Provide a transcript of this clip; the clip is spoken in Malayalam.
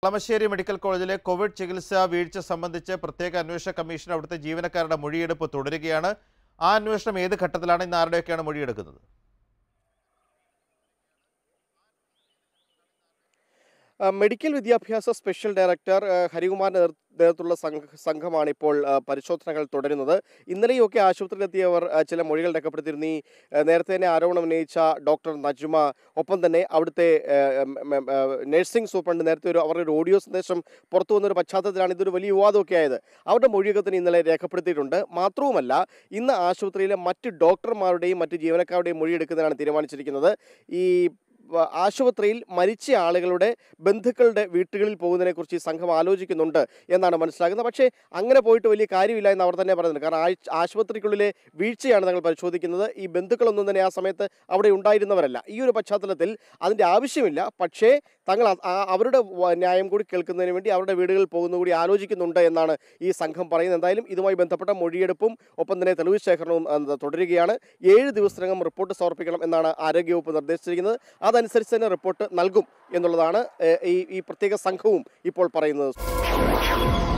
കളമശ്ശേരി മെഡിക്കൽ കോളേജിലെ കോവിഡ് ചികിത്സാ വീഴ്ച സംബന്ധിച്ച് പ്രത്യേക അന്വേഷണ കമ്മീഷൻ അവിടുത്തെ ജീവനക്കാരുടെ മൊഴിയെടുപ്പ് തുടരുകയാണ് ആ അന്വേഷണം ഏത് ഘട്ടത്തിലാണ് ഇന്ന് ആരുടെയൊക്കെയാണ് മൊഴിയെടുക്കുന്നത് ആ, മെഡിക്കൽ വിദ്യാഭ്യാസ സ്പെഷ്യൽ ഡയറക്ടർ ആ, ഹരികുമാറിന്റെ നേതൃ- നേതൃത്വത്തിലുള്ള സംഘ- സംഘമാണ് ഇപ്പോൾ ആ, പരിശോധനകൾ തുടരുന്നത് ഇന്നലെയൊക്കെ ആശുപത്രിയിലെത്തിയവർ ആ, ചില മൊഴികൾ രേഖപ്പെടുത്തിയിരുന്നു ഈ ആ, നേരത്തെ തന്നെ ആരോപണം ഉന്നയിച്ച ഡോക്ടർ നജ്മ ഒപ്പം തന്നെ അവിടുത്തെ ആ, ഉം, ഉം, ആ, നഴ്സിംഗ് സൂപ്രണ്ട് നേരത്തെ ഒരു അവരുടെ ഒരു ഓഡിയോ സന്ദേശം പുറത്തു വന്നൊരു പശ്ചാത്തലത്തിലാണ് ഇതൊരു വലിയ വിവാദമൊക്കെ ആയത് അവരുടെ മൊഴിയൊക്കെ തന്നെ ഇന്നലെ രേഖപ്പെടുത്തിയിട്ടുണ്ട് മാത്രവുമല്ല ഇന്ന് ആശുപത്രിയിലെ മറ്റ് ഡോക്ടർമാരുടെയും മറ്റ് ജീവനക്കാരുടെയും മൊഴി എടുക്കുന്നതിനാണ് തീരുമാനിച്ചിരിക്കുന്നത് ഈ വ- ആശുപത്രിയിൽ മരിച്ച ആളുകളുടെ ബന്ധുക്കളുടെ വീട്ടുകളിൽ പോകുന്നതിനെക്കുറിച്ച് ഈ സംഘം ആലോചിക്കുന്നുണ്ട് എന്നാണ് മനസ്സിലാക്കുന്നത് പക്ഷേ അങ്ങനെ പോയിട്ട് വലിയ കാര്യമില്ല എന്ന് അവർ തന്നെ പറയുന്നുണ്ട് കാരണം ആഴ്ച- ആശുപത്രിക്കുള്ളിലെ വീഴ്ചയാണ് ഞങ്ങൾ പരിശോധിക്കുന്നത് ഈ ബന്ധുക്കളൊന്നും തന്നെ ആ സമയത്ത് അവിടെ ഉണ്ടായിരുന്നവരല്ല ഈ ഒരു പശ്ചാത്തലത്തിൽ അതിൻ്റെ ആവശ്യമില്ല പക്ഷേ തങ്ങൾ അ- ആ- അവരുടെ വ- ന്യായം കൂടി കേൾക്കുന്നതിന് വേണ്ടി അവരുടെ വീടുകളിൽ പോകുന്ന കൂടി ആലോചിക്കുന്നുണ്ട് എന്നാണ് ഈ സംഘം പറയുന്നത് എന്തായാലും ഇതുമായി ബന്ധപ്പെട്ട മൊഴിയെടുപ്പും ഒപ്പം തന്നെ തെളിവ് ശേഖരണവും ആ, തുടരുകയാണ് ഏഴ് ദിവസത്തിനകം റിപ്പോർട്ട് സമർപ്പിക്കണം എന്നാണ് ആരോഗ്യവകുപ്പ് നിർദ്ദേശിച്ചിരിക്കുന്നത് അതനുസരിച്ച് തന്നെ റിപ്പോർട്ട് നൽകും എന്നുള്ളതാണ് ഏ, ഈ ഈ പ്രത്യേക സംഘവും ഇപ്പോൾ പറയുന്നത്